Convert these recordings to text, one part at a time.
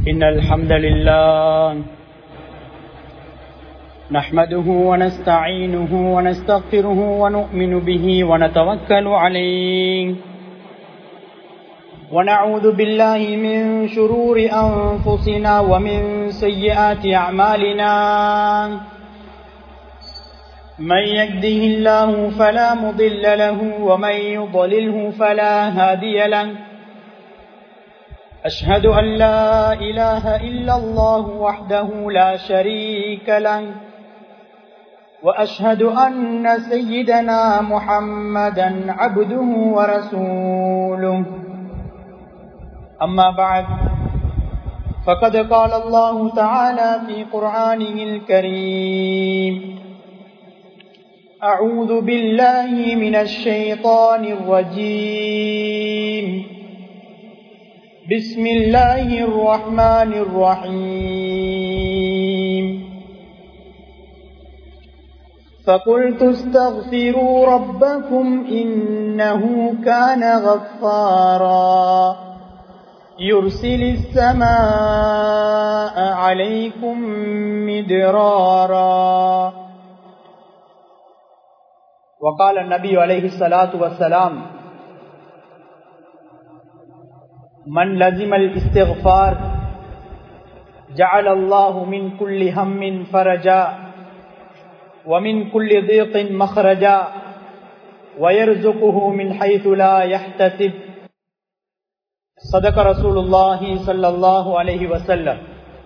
إن الحمد لله نحمده ونستعينه ونستغفره ونؤمن به ونتوكل عليه ونعوذ بالله من شرور أنفسنا ومن سيئات أعمالنا من يهده الله فلا مضل له ومن يضلله فلا هادي له أشهد أن لا إله إلا الله وحده لا شريك له وأشهد أن سيدنا محمدا عبده ورسوله أما بعد فقد قال الله تعالى في قرآنه الكريم أعوذ بالله من الشيطان الرجيم بسم الله الرحمن الرحيم فقلت استغفروا ربكم إنه كان غفارا يرسل السماء عليكم مدرارا وقال النبي عليه الصلاة والسلام من لزم الاستغفار جعل الله من كل هم فرجا ومن كل ضيق مخرجا ويرزقه من حيث لا يحتسب صدق رسول الله صلى الله عليه وسلم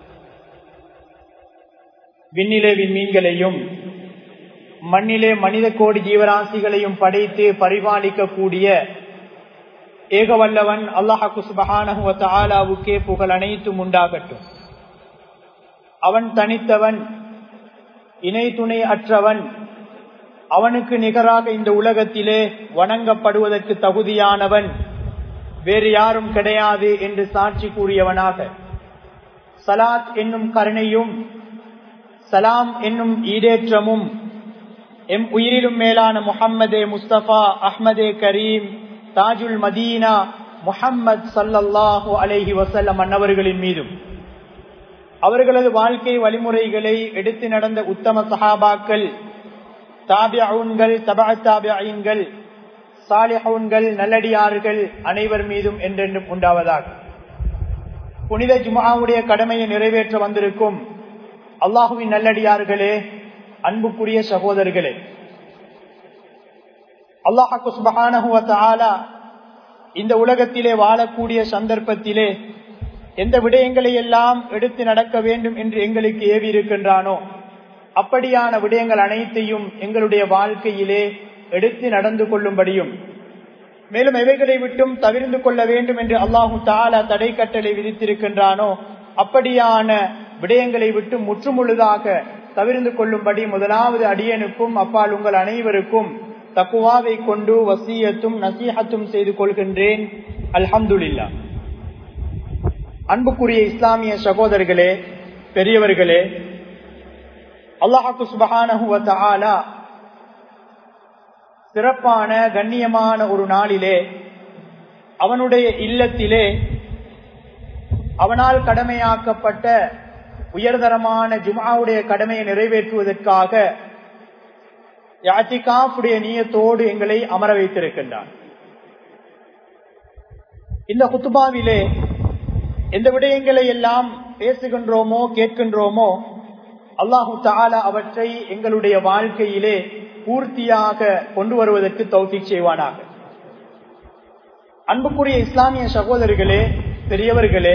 விண்ணிலே விண்மீன்களையும் மண்ணிலே மனித கோடி ஜீவராசிகளையும் படைத்து பரிபாலிக்கக்கூடிய ஏகவல்லவன் அல்லாஹாக்கு சுபஹானஹுவத்தாலாவுக்கே புகழ் அனைத்தும் உண்டாகட்டும் அவன் தனித்தவன் இணை துணை அற்றவன் அவனுக்கு நிகராக இந்த உலகத்திலே வணங்கப்படுவதற்கு தகுதியானவன் வேறு யாரும் கிடையாது என்று சாட்சி கூறியவனாக சலாத் என்னும் கருணையும் சலாம் என்னும் ஈடேற்றமும் எம் உயிரிலும் மேலான முஹம்மதே முஸ்தபா அஹ்மதே கரீம் தாஜுல் மதீனா முஹம்மது சல்லல்லாஹு அலைஹி வசல்லம் அன்னவர்களின் மீதும் அவர்களது வாழ்க்கை வழிமுறைகளை எடுத்து நடந்த உத்தம சஹாபாக்கள் தாபியவுன்கள் தபா தாபியங்கள் சாலிஹவுன்கள் நல்லடியார்கள் அனைவர் மீதும் என்றென்றும் உண்டாவதாக புனித ஜுமாவுடைய கடமையை நிறைவேற்ற வந்திருக்கும் அல்லாஹுவின் நல்லடியார்களே அன்புக்குரிய சகோதரர்களே அல்லாஹாக்கு சுபகானகுவத்தாலா இந்த உலகத்திலே வாழக்கூடிய சந்தர்ப்பத்திலே எந்த விடயங்களை எல்லாம் எடுத்து நடக்க வேண்டும் என்று எங்களுக்கு ஏவி இருக்கின்றானோ அப்படியான விடயங்கள் அனைத்தையும் எங்களுடைய வாழ்க்கையிலே எடுத்து நடந்து கொள்ளும்படியும் மேலும் எவைகளை விட்டும் தவிர்ந்து கொள்ள வேண்டும் என்று அல்லாஹு தாலா தடை கட்டளை விதித்திருக்கின்றானோ அப்படியான விடயங்களை விட்டு முற்றுமுழுதாக தவிர்ந்து கொள்ளும்படி முதலாவது அடியனுக்கும் அப்பால் உங்கள் அனைவருக்கும் தக்குவாவை கொண்டு வசியத்தும் நசீகத்தும் செய்து கொள்கின்றேன் அல்ஹம்துல்லா அன்புக்குரிய இஸ்லாமிய சகோதரர்களே பெரியவர்களே அல்லாஹாக்கு சுபகானஹுவத்தாலா சிறப்பான கண்ணியமான ஒரு நாளிலே அவனுடைய இல்லத்திலே அவனால் கடமையாக்கப்பட்ட உயர்தரமான ஜுமாவுடைய கடமையை நிறைவேற்றுவதற்காக யாத்திகாஃபுடைய நீயத்தோடு எங்களை அமர வைத்திருக்கின்றான் இந்த குத்துபாவிலே எந்த விடயங்களை எல்லாம் பேசுகின்றோமோ கேட்கின்றோமோ அல்லாஹு தாலா அவற்றை எங்களுடைய வாழ்க்கையிலே பூர்த்தியாக கொண்டு வருவதற்கு தௌஃபிக் செய்வானாக அன்புக்குரிய இஸ்லாமிய சகோதரர்களே பெரியவர்களே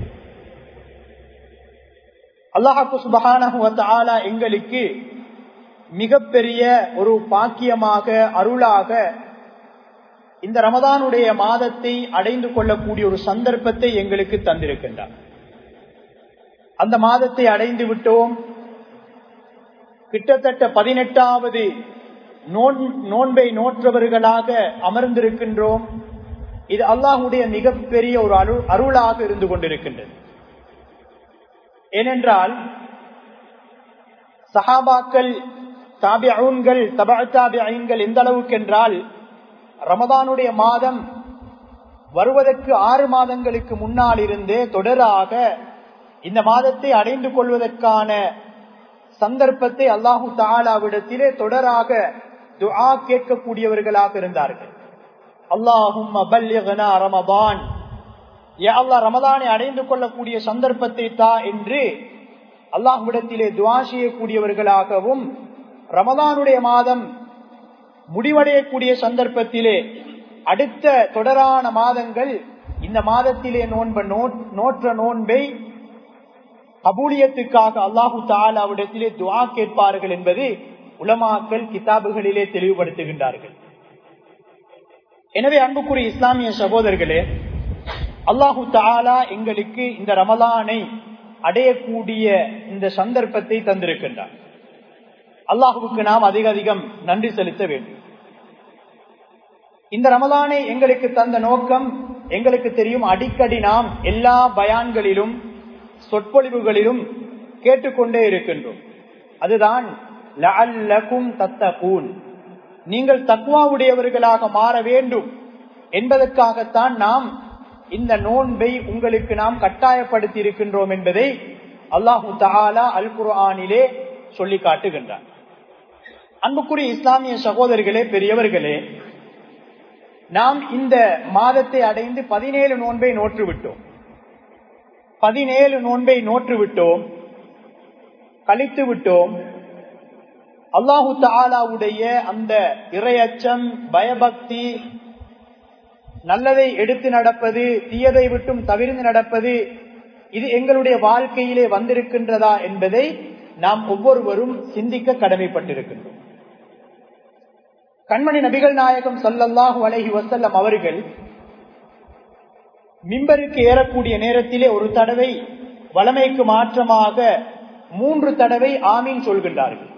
அல்லாஹாக்கு சுபகான எங்களுக்கு மிகப்பெரிய ஒரு பாக்கியமாக அருளாக இந்த ரமதானுடைய மாதத்தை அடைந்து கொள்ளக்கூடிய ஒரு சந்தர்ப்பத்தை எங்களுக்கு தந்திருக்கின்றார் அந்த மாதத்தை அடைந்து விட்டோம் கிட்டத்தட்ட பதினெட்டாவது நோன்பை நோற்றவர்களாக அமர்ந்திருக்கின்றோம் இது அல்லாஹுடைய மிகப்பெரிய ஒரு அருள் அருளாக இருந்து கொண்டிருக்கின்றது ஏனென்றால் சஹாபாக்கள் தாபியன்கள் தபா தாபியன்கள் எந்த அளவுக்கு என்றால் ரமதானுடைய மாதம் வருவதற்கு ஆறு மாதங்களுக்கு முன்னால் இருந்தே தொடராக இந்த மாதத்தை அடைந்து கொள்வதற்கான சந்தர்ப்பத்தை அல்லாஹு தாலாவிடத்திலே தொடராக துஆ கேட்கக்கூடியவர்களாக இருந்தார்கள் அல்லாஹும் ரமபான் அல்லா ரமதானை அடைந்து கொள்ளக்கூடிய சந்தர்ப்பத்தை தா என்று அல்லாஹ்விடத்திலே துவா செய்யக்கூடியவர்களாகவும் ரமதானுடைய மாதம் முடிவடையக்கூடிய சந்தர்ப்பத்திலே அடுத்த தொடரான மாதங்கள் இந்த மாதத்திலே நோன்ப நோற்ற நோன்பை கபூலியத்துக்காக அல்லாஹு தாலாவிடத்திலே துவா கேட்பார்கள் என்பது உலமாக்கல் கிதாபுகளிலே தெளிவுபடுத்துகின்றார்கள் எனவே அன்புக்குரிய இஸ்லாமிய சகோதரர்களே அல்லாஹு தாலா எங்களுக்கு இந்த ரமலானை அடையக்கூடிய இந்த சந்தர்ப்பத்தை தந்திருக்கின்றார் அல்லாஹுவுக்கு நாம் அதிக அதிகம் நன்றி செலுத்த வேண்டும் இந்த ரமலானை எங்களுக்கு தந்த நோக்கம் எங்களுக்கு தெரியும் அடிக்கடி நாம் எல்லா பயான்களிலும் சொற்பொழிவுகளிலும் கேட்டுக்கொண்டே இருக்கின்றோம் அதுதான் தத்தகூன் நீங்கள் தக்குவாவுடையவர்களாக மாற வேண்டும் என்பதற்காகத்தான் நாம் இந்த நோன்பை உங்களுக்கு நாம் கட்டாயப்படுத்தி இருக்கின்றோம் என்பதை அல்லாஹு தாலா அல் குர்ஆனிலே சொல்லி காட்டுகின்றார் அன்புக்குரிய இஸ்லாமிய சகோதரர்களே பெரியவர்களே நாம் இந்த மாதத்தை அடைந்து பதினேழு நோன்பை நோற்று விட்டோம் பதினேழு நோன்பை நோற்று விட்டோம் கழித்து விட்டோம் அல்லாஹு தாலாவுடைய அந்த இரையச்சம் பயபக்தி நல்லதை எடுத்து நடப்பது தீயதை விட்டும் தவிர்த்து நடப்பது இது எங்களுடைய வாழ்க்கையிலே வந்திருக்கின்றதா என்பதை நாம் ஒவ்வொருவரும் சிந்திக்க கடமைப்பட்டிருக்கின்றோம் கண்மணி நபிகள் நாயகம் சொல்லல்லாஹு அலஹி வசல்லம் அவர்கள் மிம்பருக்கு ஏறக்கூடிய நேரத்திலே ஒரு தடவை வளமைக்கு மாற்றமாக மூன்று தடவை ஆமீன் சொல்கின்றார்கள்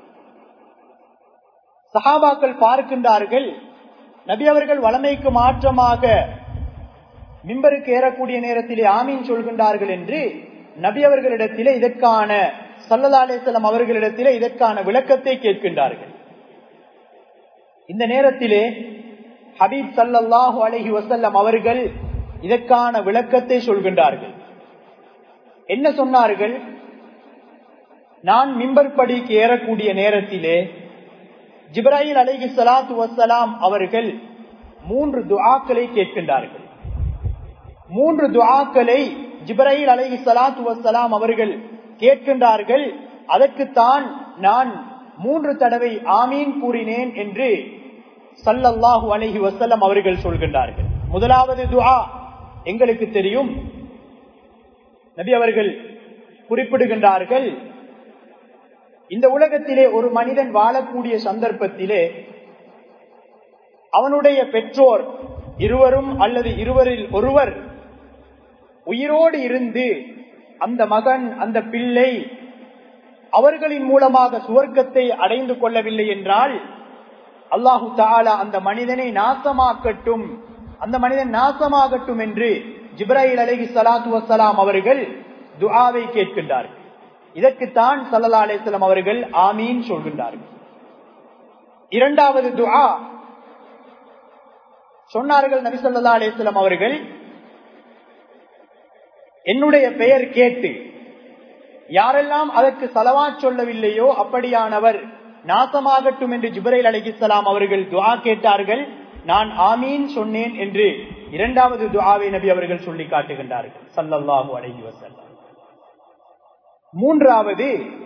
சஹாபாக்கள் பார்க்கின்றார்கள் நபி அவர்கள் வளமைக்கு மாற்றமாக மிம்பருக்கு ஏறக்கூடிய நேரத்திலே ஆமீன் சொல்கின்றார்கள் என்று நபி அவர்களிடத்திலே இதற்கான சல்லல்லா அலேசலம் அவர்களிடத்திலே இதற்கான விளக்கத்தை கேட்கின்றார்கள் இந்த நேரத்திலே ஹபீப் சல்லல்லாஹு அலஹி வசல்லம் அவர்கள் இதற்கான விளக்கத்தை சொல்கின்றார்கள் என்ன சொன்னார்கள் நான் மிம்பர் படிக்கு ஏறக்கூடிய நேரத்திலே ஜிப்ராஹில் அலைஹி சலாத்து வசலாம் அவர்கள் மூன்று துஆக்களை கேட்கின்றார்கள் மூன்று துஆக்களை ஜிப்ராஹில் அலைஹி சலாத்து வசலாம் அவர்கள் கேட்கின்றார்கள் அதற்குத்தான் நான் மூன்று தடவை ஆமீன் கூறினேன் என்று சல்லல்லாஹு அலைஹி வசல்லம் அவர்கள் சொல்கின்றார்கள் முதலாவது துஆ எங்களுக்கு தெரியும் நபி அவர்கள் குறிப்பிடுகின்றார்கள் இந்த உலகத்திலே ஒரு மனிதன் வாழக்கூடிய சந்தர்ப்பத்திலே அவனுடைய பெற்றோர் இருவரும் அல்லது இருவரில் ஒருவர் உயிரோடு இருந்து அந்த மகன் அந்த பிள்ளை அவர்களின் மூலமாக சுவர்க்கத்தை அடைந்து கொள்ளவில்லை என்றால் அல்லாஹு தாலா அந்த மனிதனை நாசமாக்கட்டும் அந்த மனிதன் நாசமாகட்டும் என்று ஜிப்ராஹில் அலஹி சலாத்து வசலாம் அவர்கள் துஆவை கேட்கின்றார்கள் இதற்குத்தான் சல்லா அலிஸ்லாம் அவர்கள் ஆமீன் சொல்கின்றார்கள் இரண்டாவது துஆ சொன்னார்கள் நபி சொல்லா அலிஸ்லாம் அவர்கள் என்னுடைய பெயர் கேட்டு யாரெல்லாம் அதற்கு சலவா சொல்லவில்லையோ அப்படியானவர் நாசமாகட்டும் என்று ஜிப்ரைல் அலிகிஸ்லாம் அவர்கள் துஆ கேட்டார்கள் நான் ஆமீன் சொன்னேன் என்று இரண்டாவது துஆவை நபி அவர்கள் சொல்லி காட்டுகின்றார்கள் சல்லல்லாஹு அலைஹி வஸல்லம் மூன்றாவது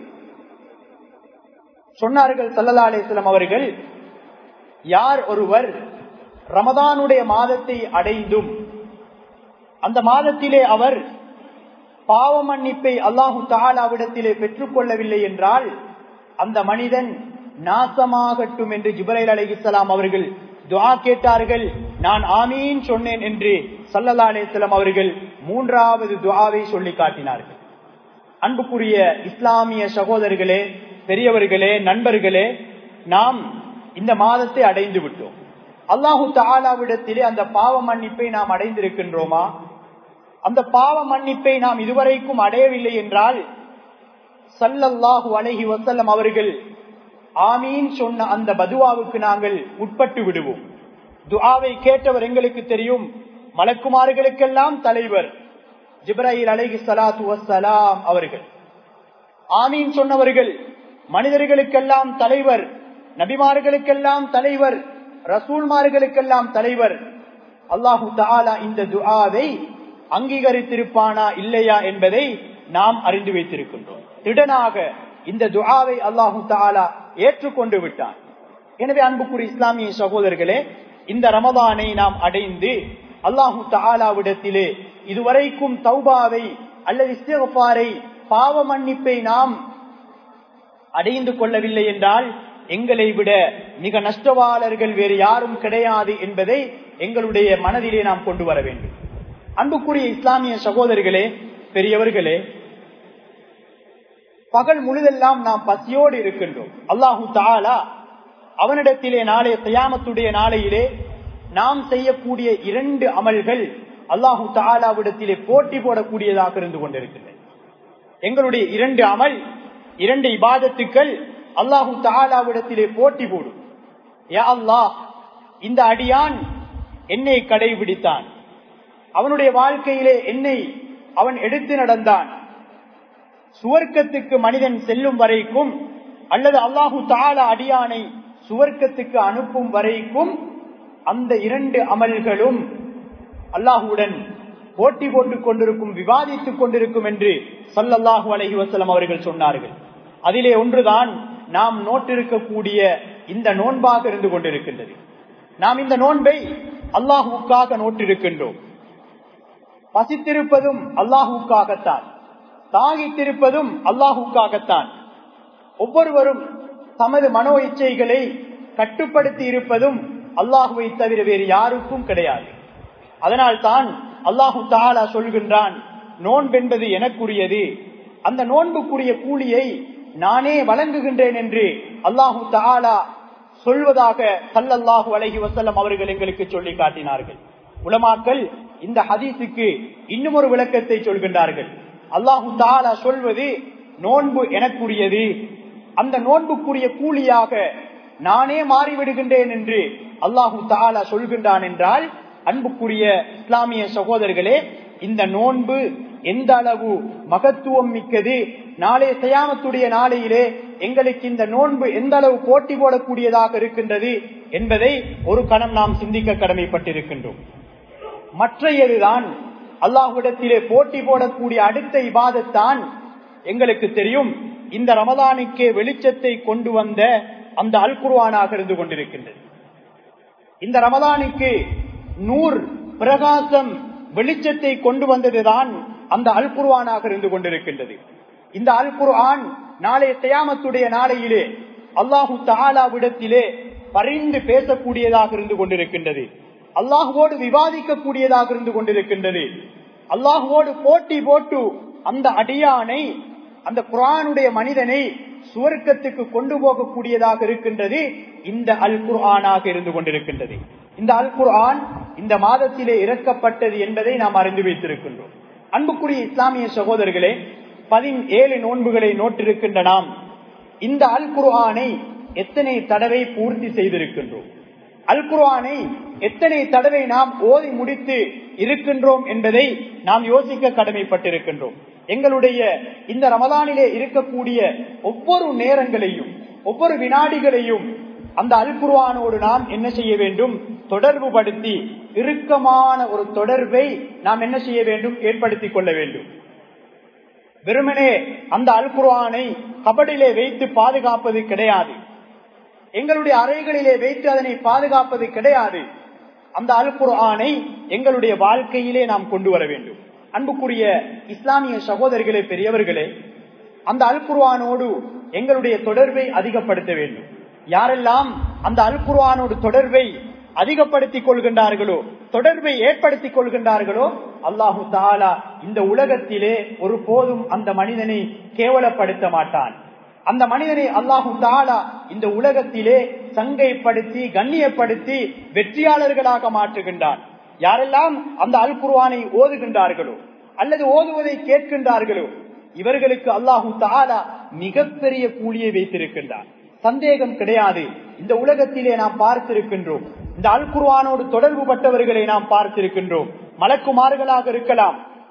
சொன்னார்கள் சல்லல்லா அலிஸ்லாம் அவர்கள் யார் ஒருவர் ரமதானுடைய மாதத்தை அடைந்தும் அந்த மாதத்திலே அவர் பாவ மன்னிப்பை அல்லாஹு தாலாவிடத்திலே பெற்றுக் கொள்ளவில்லை என்றால் அந்த மனிதன் நாசமாகட்டும் என்று ஜிப்ரைல் அலிஸ்லாம் அவர்கள் துவா கேட்டார்கள் நான் ஆமீன் சொன்னேன் என்று சல்லல்லா அலிஸ்லாம் அவர்கள் மூன்றாவது துவாவை சொல்லி காட்டினார்கள் அன்புக்குரிய இஸ்லாமிய சகோதரர்களே பெரியவர்களே நண்பர்களே நாம் இந்த மாதத்தை அடைந்து விட்டோம் அல்லாஹு தாலாவிடத்திலே அந்த பாவ மன்னிப்பை நாம் அடைந்திருக்கின்றோமா அந்த பாவ மன்னிப்பை நாம் இதுவரைக்கும் அடையவில்லை என்றால் சல்லல்லாஹு அலஹி வசல்லம் அவர்கள் ஆமீன் சொன்ன அந்த பதுவாவுக்கு நாங்கள் உட்பட்டு விடுவோம் துஆவை கேட்டவர் எங்களுக்கு தெரியும் மலக்குமார்களுக்கெல்லாம் தலைவர் ஜிப்ராஹில் அலைஹி ஸலாத்து வஸ்ஸலாம் அவர்கள் ஆமீன் சொன்னவர்கள் மனிதர்களுக்கெல்லாம் தலைவர் நபிமார்களுக்கெல்லாம் தலைவர் ரசூல்மார்களுக்கெல்லாம் தலைவர் அல்லாஹு தாலா இந்த துஆவை அங்கீகரித்திருப்பானா இல்லையா என்பதை நாம் அறிந்து வைத்திருக்கின்றோம் திடனாக இந்த துஆவை அல்லாஹு தாலா ஏற்றுக்கொண்டு விட்டான் எனவே அன்புக்குரிய இஸ்லாமிய சகோதரர்களே இந்த ரமதானை நாம் அடைந்து அல்லாஹு தாலாவிடத்திலே இதுவரைக்கும் தௌபாவை அல்லது இஸ்திகபாரை பாவ மன்னிப்பை நாம் அடைந்து கொள்ளவில்லை என்றால் எங்களை விட மிக நஷ்டவாளர்கள் வேறு யாரும் கிடையாது என்பதை எங்களுடைய மனதிலே நாம் கொண்டு வர வேண்டும் அன்புக்குரிய இஸ்லாமிய சகோதரர்களே பெரியவர்களே பகல் முழுதெல்லாம் நாம் பசியோடு இருக்கின்றோம் அல்லாஹு தாலா அவனிடத்திலே நாளை தயாமத்துடைய நாளையிலே நாம் செய்யக்கூடிய இரண்டு அமல்கள் அல்லாஹு தாலாவிடத்திலே போட்டி போடக்கூடியதாக இருந்து கொண்டிருக்கின்றன எங்களுடைய இரண்டு அமல் இரண்டு இபாதத்துக்கள் அல்லாஹு தாலாவிடத்திலே போட்டி போடும் யா அல்லாஹ் இந்த அடியான் என்னை கடைபிடித்தான் அவனுடைய வாழ்க்கையிலே என்னை அவன் எடுத்து நடந்தான் சுவர்க்கத்துக்கு மனிதன் செல்லும் வரைக்கும் அல்லது அல்லாஹு தாலா அடியானை சுவர்க்கத்துக்கு அனுப்பும் வரைக்கும் அந்த இரண்டு அமல்களும் அல்லாஹுடன் போட்டி போட்டுக் கொண்டிருக்கும் விவாதித்துக் கொண்டிருக்கும் என்று சல்லல்லாஹு அலஹி வசலம் அவர்கள் சொன்னார்கள் அதிலே ஒன்றுதான் நாம் நோட்டிருக்கக்கூடிய இந்த நோன்பாக இருந்து கொண்டிருக்கின்றது நாம் இந்த நோன்பை அல்லாஹுக்காக நோட்டிருக்கின்றோம் பசித்திருப்பதும் அல்லாஹுக்காகத்தான் தாகித்திருப்பதும் அல்லாஹுக்காகத்தான் ஒவ்வொருவரும் தமது மனோ இச்சைகளை கட்டுப்படுத்தி இருப்பதும் அல்லாஹுவை தவிர வேறு யாருக்கும் கிடையாது அதனால் தான் அல்லாஹு தாலா சொல்கின்றான் நோன்பென்பது எனக்குரியது அந்த நோன்புக்குரிய கூலியை நானே வழங்குகின்றேன் என்று அல்லாஹு தாலா சொல்வதாக சல்லல்லாஹு அலஹி வசல்லம் அவர்கள் எங்களுக்கு சொல்லி காட்டினார்கள் உலமாக்கள் இந்த ஹதீஸுக்கு இன்னும் ஒரு விளக்கத்தை சொல்கின்றார்கள் அல்லாஹு தாலா சொல்வது நோன்பு எனக்குரியது அந்த நோன்புக்குரிய கூலியாக நானே மாறிவிடுகின்றேன் என்று அல்லாஹு தாலா சொல்கின்றான் என்றால் அன்புக்குரிய இஸ்லாமிய சகோதரர்களே இந்த நோன்பு எந்த அளவு மகத்துவம் மிக்கது நாளே சயாமத்துடைய நாளையிலே எங்களுக்கு இந்த நோன்பு எந்த அளவு போட்டி போடக்கூடியதாக இருக்கின்றது என்பதை ஒரு கணம் நாம் சிந்திக்க கடமைப்பட்டிருக்கின்றோம் மற்றையதுதான் அல்லாஹுடத்திலே போட்டி போடக்கூடிய அடுத்த இபாதத்தான் எங்களுக்கு தெரியும் இந்த ரமதானுக்கே வெளிச்சத்தை கொண்டு வந்த அந்த அல்குருவானாக இருந்து கொண்டிருக்கின்றது இந்த ரமதானுக்கு நூர் பிரகாசம் வெளிச்சத்தை கொண்டு வந்ததுதான் அந்த அல்குர்வானாக இருந்து கொண்டிருக்கின்றது இந்த அல் குர்ஆன் நாளைய தயாமத்துடைய நாளையிலே அல்லாஹு தாலாவிடத்திலே பரிந்து பேசக்கூடியதாக இருந்து கொண்டிருக்கின்றது அல்லாஹுவோடு விவாதிக்கக்கூடியதாக இருந்து கொண்டிருக்கின்றது அல்லாஹுவோடு போட்டி போட்டு அந்த அடியானை அந்த குரானுடைய மனிதனை சுவர்க்கத்துக்கு கொண்டு போகக்கூடியதாக இருக்கின்றது இந்த அல் குர்ஆனாக இருந்து கொண்டிருக்கின்றது இந்த அல் குர்ஆன் இந்த மாதத்திலே இறக்கப்பட்டது என்பதை நாம் அறிந்து வைத்திருக்கின்றோம் அன்புக்குரிய இஸ்லாமிய சகோதரர்களே பதினேழு நோன்புகளை நோட்டிருக்கின்ற நாம் இந்த அல் குர்ஆனை எத்தனை தடவை பூர்த்தி செய்திருக்கின்றோம் அல் குர்ஆனை எத்தனை தடவை நாம் ஓதி முடித்து இருக்கின்றோம் என்பதை நாம் யோசிக்க கடமைப்பட்டிருக்கின்றோம் எங்களுடைய இந்த ரமதானிலே இருக்கக்கூடிய ஒவ்வொரு நேரங்களையும் ஒவ்வொரு வினாடிகளையும் அந்த அல் குர்ஆனோடு நாம் என்ன செய்ய வேண்டும் தொடர்பு படுத்தி இறுக்கமான ஒரு தொடர்பை நாம் என்ன செய்ய வேண்டும் ஏற்படுத்திக் கொள்ள வேண்டும் வெறுமனே அந்த அல் குர்ஆனை கபடிலே வைத்து பாதுகாப்பது கிடையாது எங்களுடைய அறைகளிலே வைத்து அதனை பாதுகாப்பது கிடையாது அந்த அல் குர்ஆனை எங்களுடைய வாழ்க்கையிலே நாம் கொண்டு வர வேண்டும் அன்புக்குரிய இஸ்லாமிய சகோதரிகளே பெரியவர்களே அந்த அல் குர்ஆனோடு எங்களுடைய தொடர்பை அதிகப்படுத்த வேண்டும் யாரெல்லாம் அந்த அல் குர்ஆனோடு தொடர்பை அதிகப்படுத்திக் கொள்கின்றார்களோ தொடர்பை ஏற்படுத்திக் கொள்கின்றார்களோ அல்லாஹு தாலா இந்த உலகத்திலே ஒரு போதும் அந்த மனிதனை கேவலப்படுத்த மாட்டான் அந்த மனிதனை அல்லாஹு தாலா இந்த உலகத்திலே சங்கைப்படுத்தி கண்ணியப்படுத்தி வெற்றியாளர்களாக மாற்றுகின்றான் யாரெல்லாம் அந்த அல் குர்வானை ஓதுகின்றார்களோ அல்லது ஓதுவதை கேட்கின்றார்களோ இவர்களுக்கு அல்லாஹு தாலா மிகப்பெரிய கூலியை வைத்திருக்கின்றான் சந்தேகம் கிடையாது இந்த உலகத்திலே நாம் பார்த்திருக்கின்றோம் இந்த அல் குர்வானோடு தொடர்பு பட்டவர்களை நாம் பார்த்திருக்கின்றோம் மலக்குமார்களாக இருக்கலாம்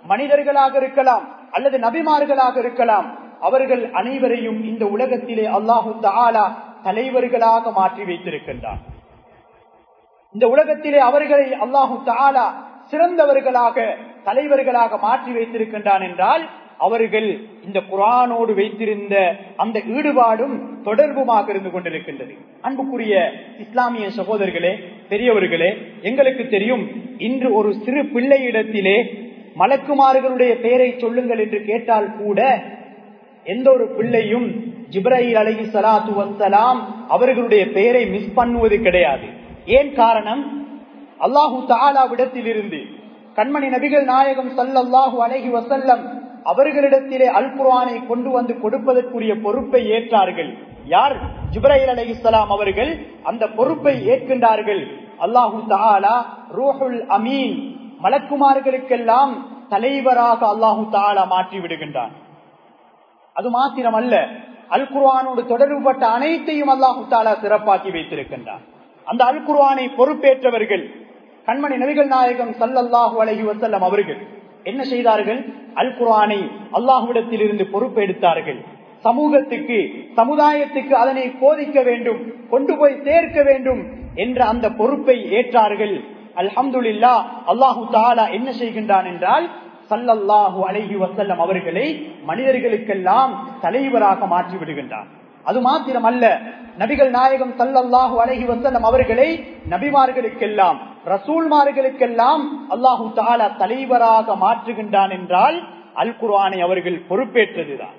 மனிதர்களாக இருக்கலாம் அல்லது நபிமார்களாக இருக்கலாம் அவர்கள் அனைவரையும் இந்த உலகத்திலே அல்லாஹு தாலா தலைவர்களாக மாற்றி வைத்திருக்கின்றான் இந்த உலகத்திலே அவர்களை அல்லாஹு தாலா சிறந்தவர்களாக தலைவர்களாக மாற்றி வைத்திருக்கின்றான் என்றால் அவர்கள் இந்த குரானோடு வைத்திருந்த அந்த ஈடுபாடும் தொடர்புமாக இருந்து கொண்டிருக்கின்றது அன்புக்குரிய இஸ்லாமிய சகோதரர்களே பெரியவர்களே எங்களுக்கு தெரியும் இன்று ஒரு சிறு பிள்ளையிடத்திலே மலக்குமார்களுடைய பெயரை சொல்லுங்கள் என்று கேட்டால் கூட எந்த ஒரு பிள்ளையும் ஜிப்ரஹில் அலஹி சலாத்து வசலாம் அவர்களுடைய பெயரை மிஸ் பண்ணுவது கிடையாது ஏன் காரணம் அல்லாஹு தாலாவிடத்தில் இருந்து கண்மணி நபிகள் நாயகம் சல்லல்லாஹு அலஹி வசல்லம் அவர்களிடத்திலே அல் குர்ஆனை கொண்டு வந்து கொடுப்பதற்குரிய பொறுப்பை ஏற்றார்கள் யார் ஜிப்ரஹில் அலஹிஸ்லாம் அவர்கள் அந்த பொறுப்பை ஏற்கின்றார்கள் அல்லாஹு தாலா ரூஹுல் அமீன் மலக்குமார்களுக்கெல்லாம் தலைவராக அல்லாஹு தாலா மாற்றி விடுகின்றான் அது மாத்திரம் அல்ல அல் குர்ஆனோடு தொடர்புபட்ட அனைத்தையும் அல்லாஹு தாலா சிறப்பாக்கி வைத்திருக்கின்றான் அந்த அல் குர்ஆனை பொறுப்பேற்றவர்கள் கண்மணி நபிகள் நாயகம் சல்லல்லாஹு அலஹி வசல்லம் அவர்கள் என்ன செய்தார்கள் அல் குர்ஆனை அல்லாஹுவிடத்தில் இருந்து பொறுப்பெடுத்தார்கள் சமூகத்துக்கு சமுதாயத்துக்கு அதனை போதிக்க வேண்டும் கொண்டு போய் சேர்க்க வேண்டும் என்ற அந்த பொறுப்பை ஏற்றார்கள் அல்ஹம்துல்லா அல்லாஹு தாலா என்ன செய்கின்றான் என்றால் சல்லல்லாஹு அலஹி வசல்லம் அவர்களை மனிதர்களுக்கெல்லாம் தலைவராக மாற்றி விடுகின்றான் அது மாத்திரம் அல்ல நபிகள் நாயகம் சல்லல்லாஹு அலஹி வசல்லம் அவர்களை நபிமார்களுக்கெல்லாம் ரசூல்மார்களுக்கெல்லாம் அல்லாஹு தாலா தலைவராக மாற்றுகின்றான் என்றால் அல் குர்ஆனை அவர்கள் பொறுப்பேற்றதுதான்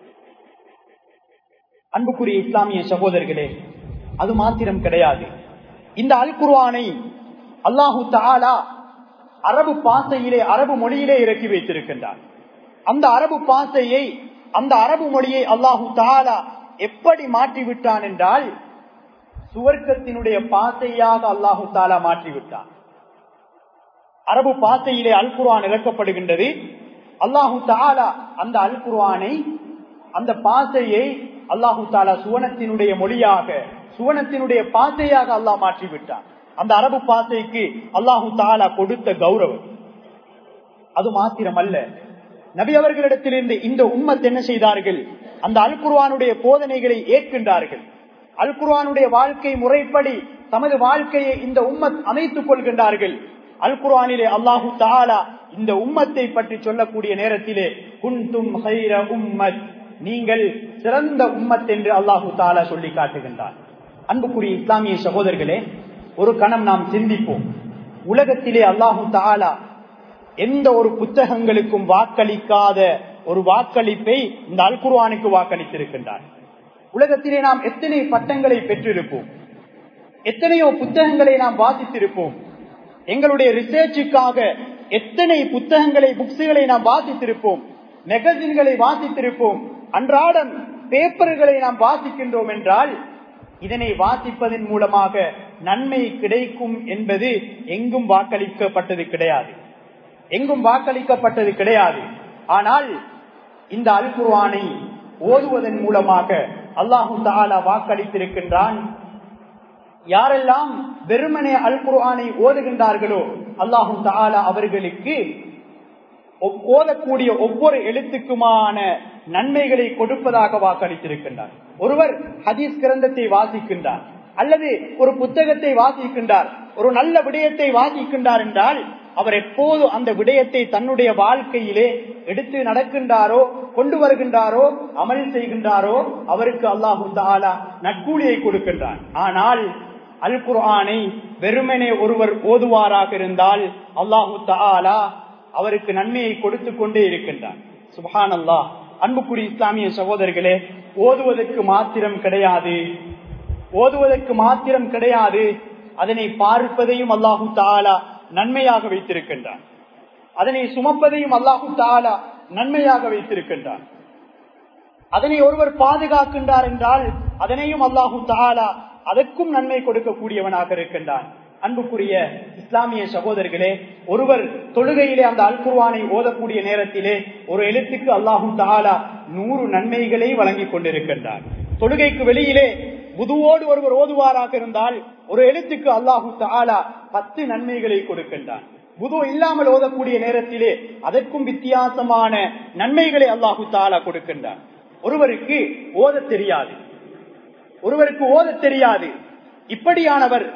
அன்புக்குரிய இஸ்லாமிய சகோதரர்களே அது மாத்திரம் கிடையாது இந்த அல் குர்ஆனை அல்லாஹு தாலா அரபு பாசையிலே அரபு மொழியிலே இறக்கி வைத்திருக்கின்றார் அந்த அரபு பாசையை அந்த அரபு மொழியை அல்லாஹு தாலா எப்படி மாற்றிவிட்டான் என்றால் சுவர்க்கத்தினுடைய பாசையாக அல்லாஹு தாலா மாற்றிவிட்டான் அரபு பாசையிலே அல் குர்ஆன் இறக்கப்படுகின்றது அல்லாஹு தாலா அந்த அல் குர்ஆனை அந்த பாசையை அல்லாஹு தாலா சுவனத்தினுடைய மொழியாக சுவனத்தினுடைய பாசையாக அல்லாஹ் மாற்றிவிட்டான் அந்த அரபு பாசைக்கு அல்லாஹு தாலா கொடுத்த கௌரவம் அது மாத்திரம் அல்ல நபி அவர்களிடத்திலிருந்து இந்த உம்மத் என்ன செய்தார்கள் அந்த அல் குர்வானுடைய போதனைகளை ஏற்கின்றார்கள் அல் குர்வானுடைய வாழ்க்கை முறைப்படி தமது வாழ்க்கையை இந்த உம்மத் அமைத்துக் கொள்கின்றார்கள் அல் குர்வானிலே அல்லாஹு தாலா இந்த உம்மத்தை பற்றி சொல்லக்கூடிய நேரத்திலே குந்தும் உம்மத் நீங்கள் சிறந்த உம்மத் என்று அல்லாஹு தாலா சொல்லி காட்டுகின்றார் அன்புக்குரிய இஸ்லாமிய சகோதரர்களே ஒரு கணம் நாம் சிந்திப்போம் உலகத்திலே அல்லாஹு தாலா எந்த ஒரு புத்தகங்களுக்கும் வாக்களிக்காத ஒரு வாக்களிப்பை இந்த அல்குர்வானுக்கு வாக்களித்திருக்கின்றார் உலகத்திலே நாம் எத்தனை பட்டங்களை பெற்றிருப்போம் எத்தனையோ புத்தகங்களை நாம் வாசித்திருப்போம் எங்களுடைய ரிசர்ச்சுக்காக எத்தனை புத்தகங்களை புக்ஸுகளை நாம் வாசித்திருப்போம் மெகசின்களை வாசித்திருப்போம் அன்றாடம் பேப்பர்களை நாம் வாசிக்கின்றோம் என்றால் இதனை வாசிப்பதன் மூலமாக நன்மை கிடைக்கும் என்பது எங்கும் வாக்களிக்கப்பட்டது கிடையாது எங்கும் வாக்களிக்கப்பட்டது கிடையாது ஆனால் இந்த அல் குர்வானை ஓதுவதன் மூலமாக அல்லாஹு தாலா வாக்களித்திருக்கின்றான் யாரெல்லாம் வெறுமனே அல் குர்ஆனை ஓதுகின்றார்களோ அல்லாஹு தாலா அவர்களுக்கு ஓதக்கூடிய ஒவ்வொரு எழுத்துக்குமான நன்மைகளை கொடுப்பதாக வாக்களித்திருக்கின்றார் ஒருவர் ஹதீஸ் கிரந்தத்தை வாசிக்கின்றார் அல்லது ஒரு புத்தகத்தை வாசிக்கின்றார் ஒரு நல்ல விடயத்தை வாசிக்கின்றார் என்றால் அவர் எப்போது அந்த விடயத்தை தன்னுடைய வாழ்க்கையிலே எடுத்து நடக்கின்றாரோ கொண்டு வருகின்றாரோ அமல் செய்கின்றாரோ அவருக்கு அல்லாஹு தாலா நட்கூலியை கொடுக்கின்றார் ஆனால் அல் குர்ஆனை வெறுமனே ஒருவர் ஓதுவாராக இருந்தால் அல்லாஹு தாலா அவருக்கு நன்மையை கொடுத்து கொண்டே இருக்கின்றார் சுபஹான் அல்லாஹ் அன்புக்குரிய இஸ்லாமிய சகோதரர்களே ஓதுவதற்கு மாத்திரம் கிடையாது ஓதுவதற்கு மாத்திரம் கிடையாது அதனை பார்ப்பதையும் அல்லாஹு தாலா நன்மையாக வைத்திருக்கின்றான் அதனை சுமப்பதையும் அல்லாஹு தாலா நன்மையாக வைத்திருக்கின்றான் அதனை ஒருவர் பாதுகாக்கின்றார் என்றால் அதனையும் அல்லாஹு தாலா அதற்கும் நன்மை கொடுக்கக்கூடியவனாக இருக்கின்றான் அன்புக்குரிய இஸ்லாமிய சகோதரர்களே ஒருவர் தொழுகையிலே அந்த அல்குர்வானை ஓதக்கூடிய நேரத்திலே ஒரு எழுத்துக்கு அல்லாஹு தாலா நூறு நன்மைகளை வழங்கி கொண்டிருக்கின்றார் தொழுகைக்கு வெளியிலே புதுவோடு ஒருவர் ஓதுவாராக இருந்தால் ஒரு எழுத்துக்கு அல்லாஹு தாலா பத்து நன்மைகளை கொடுக்கின்றான் புது இல்லாமல் ஓதக்கூடிய நேரத்திலே அதற்கும் வித்தியாசமான நன்மைகளை அல்லாஹு தாலா கொடுக்கின்றார் ஒருவருக்கு ஓத தெரியாது ஒருவருக்கு ஓத தெரியாது இப்படியானவர்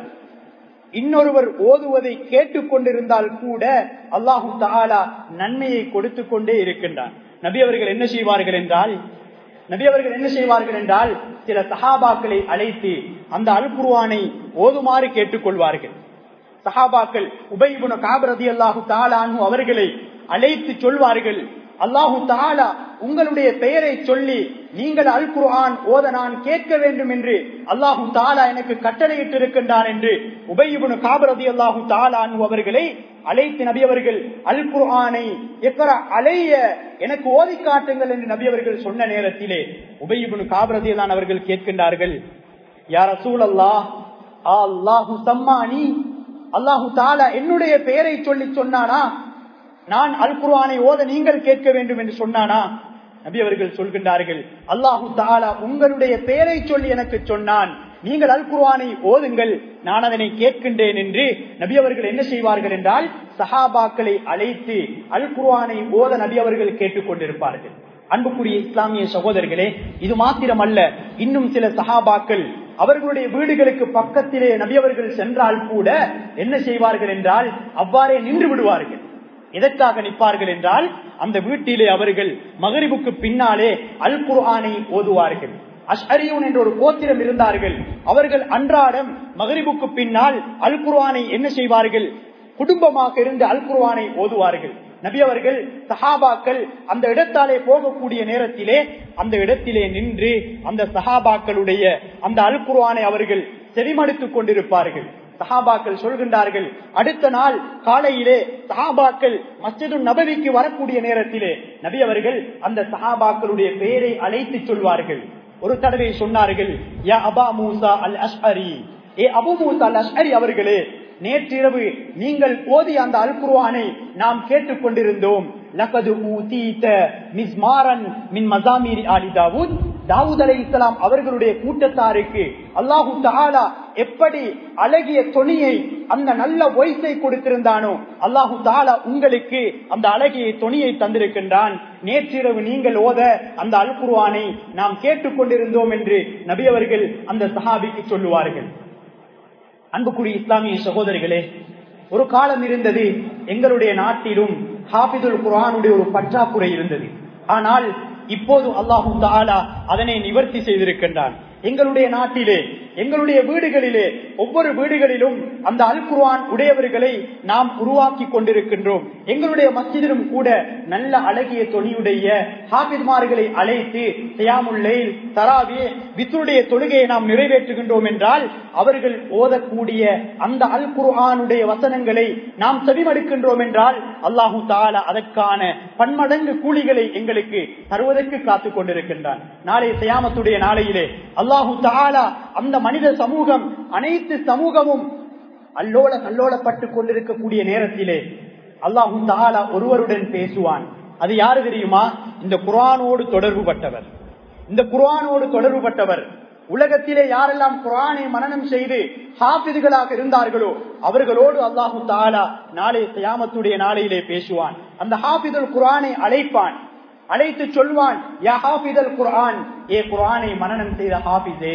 இன்னொருவர் ஓதுவதை கேட்டுக் கொண்டிருந்தால் கூட அல்லாஹு தாலா நன்மையை கொடுத்து கொண்டே இருக்கின்றார் நபி அவர்கள் என்ன செய்வார்கள் என்றால் நபி அவர்கள் என்ன செய்வார்கள் என்றால் சில சஹாபாக்களை அழைத்து அந்த அல் குருவானை ஓதுமாறு கேட்டுக்கொள்வார்கள் சஹாபாக்கள் உபயிபுன காபரதி அல்லாஹு தாலானு அவர்களை அழைத்து சொல்வார்கள் அல்லாஹு தாலா உங்களுடைய பெயரை சொல்லி நீங்கள் அல் குர்ஆன் ஓத நான் கேட்க வேண்டும் என்று அல்லாஹு தாலா எனக்கு கட்டளையிட்டிருக்கின்றான் என்று உபயிபுன காபரதி அல்லாஹு தாலானு அவர்களை அழைத்து நபி அவர்கள் அல் குர்ஆனை எப்பற அலைய எனக்கு ஓதி காட்டுங்கள் என்று நபி அவர்கள் சொன்ன நேரத்திலே உபயிபுன் காபரதியலான் அவர்கள் கேட்கின்றார்கள் யார் ரசூல் அல்லாஹ் அல்லாஹு சம்மானி அல்லாஹு தாலா என்னுடைய பெயரை சொல்லி சொன்னானா நான் அல் குர்ஆனை ஓத நீங்கள் கேட்க வேண்டும் என்று சொன்னானா நபி அவர்கள் சொல்கின்றார்கள் அல்லாஹு தாலா உங்களுடைய பெயரை சொல்லி எனக்கு சொன்னான் நீங்கள் அல் குர்ஆனை ஓதுங்கள் நான் அதனை கேட்கின்றேன் என்று நபி அவர்கள் என்ன செய்வார்கள் என்றால் சஹாபாக்களை அழைத்து அல் குர்ஆனை ஓத நபி அவர்கள் கேட்டுக் கொண்டிருப்பார்கள் அன்புக்குரிய இஸ்லாமிய சகோதரர்களே இது மாத்திரமல்ல இன்னும் சில சஹாபாக்கள் அவர்களுடைய வீடுகளுக்கு பக்கத்திலே நபி அவர்கள் சென்றால் கூட என்ன செய்வார்கள் என்றால் அவ்வாறே நின்று விடுவார்கள் எதற்காக நிற்பார்கள் என்றால் அந்த வீட்டிலே அவர்கள் மகரிபுக்கு பின்னாலே அல் குர்ஆனை ஓதுவார்கள் அஷ்அரியூன் என்ற ஒரு கோத்திரம் இருந்தார்கள் அவர்கள் அன்றாடம் மகரிபுக்கு பின்னால் அல் குர்ஆனை என்ன செய்வார்கள் குடும்பமாக இருந்து அல் குர்ஆனை ஓதுவார்கள் நபி அவர்கள் சஹாபாக்கள் அந்த இடத்தாலே போகக்கூடிய நேரத்திலே அந்த இடத்திலே நின்று அந்த சஹாபாக்களுடைய அந்த அல் குர்ஆனை அவர்கள் செவிமடுத்துக் கொண்டிருப்பார்கள் சஹாபாக்கள் சொல்கின்றார்கள் அடுத்த நாள் காலையிலே சஹாபாக்கள் மஸ்ஜிது நபவிக்கு வரக்கூடிய நேரத்திலே நபி அவர்கள் அந்த சஹாபாக்களுடைய பெயரை அழைத்து சொல்வார்கள் ஒரு தடவை சொன்னார்கள் யா அபா மூசா அல் அஷ்அரி ஏ அபு மூசா அல் அஷ்அரி அவர்களே நேற்றிரவு நீங்கள் ஓதிய அந்த அல் குர்ஆனை நாம் கேட்டுக் கொண்டிருந்தோம் லகது ஊதீத மிஸ்மாரன் மின் மசாமீரி ஆலி தாவூத் தாவூத் அலை இஸ்லாம் அவர்களுடைய கூட்டத்தாருக்கு அல்லாஹு தாலா எப்படி அழகிய தொனியை அந்த நல்ல வயசை கொடுத்திருந்தானோ அல்லாஹு தாலா உங்களுக்கு அந்த அழகிய தொனியை தந்திருக்கின்றான் நேற்றிரவு நீங்கள் ஓத அந்த அல் குர்ஆனை நாம் கேட்டுக்கொண்டிருந்தோம் என்று நபி அவர்கள் அந்த சஹாபிக்கு சொல்லுவார்கள் அன்புக்குரிய இஸ்லாமிய சகோதரிகளே ஒரு காலம் இருந்தது எங்களுடைய நாட்டிலும் ஹாபிதுல் குரானுடைய ஒரு பற்றாக்குறை இருந்தது ஆனால் இப்போது அல்லாஹு தாலா அதனை நிவர்த்தி செய்திருக்கின்றான் எங்களுடைய நாட்டிலே எங்களுடைய வீடுகளிலே ஒவ்வொரு வீடுகளிலும் அந்த அல் குர்ஆன் உடையவர்களை நாம் உருவாக்கி கொண்டிருக்கின்றோம் எங்களுடைய மஸ்ஜிதிலும் கூட நல்ல அழகிய தொனியுடைய ஹாபித்மார்களை அழைத்து சியாமுல்லை தராவே வித்துடைய தொழுகையை நாம் நிறைவேற்றுகின்றோம் என்றால் அவர்கள் ஓதக்கூடிய அந்த அல் குர்ஆனுடைய வசனங்களை நாம் செவிமடுக்கின்றோம் என்றால் அல்லாஹு தாலா அதற்கான பன்மடங்கு கூலிகளை எங்களுக்கு தருவதற்கு காத்துக் கொண்டிருக்கின்றான் நாளை சியாமத்துடைய நாளையிலே அல்லாஹு தாலா அந்த மனித சமூகம் அனைத்து சமூகமும் அல்லோல கல்லோலப்பட்டுக் கொண்டிருக்கக்கூடிய நேரத்திலே அல்லாஹு தாலா ஒருவருடன் பேசுவான் அது யாரு தெரியுமா இந்த குரானோடு தொடர்பு பட்டவர் இந்த குரானோடு தொடர்பு பட்டவர் உலகத்திலே யாரெல்லாம் குரானை மனனம் செய்து ஹாபிதுகளாக இருந்தார்களோ அவர்களோடு அல்லாஹு தாலா நாளை சியாமத்துடைய நாளையிலே பேசுவான் அந்த ஹாபிதுல் குரானை அழைப்பான் அழைத்து சொல்வான் யா ஹாபிதல் குர்ஆன் ஏ குர்ஆனை மனனம் செய்த ஹாபிஸே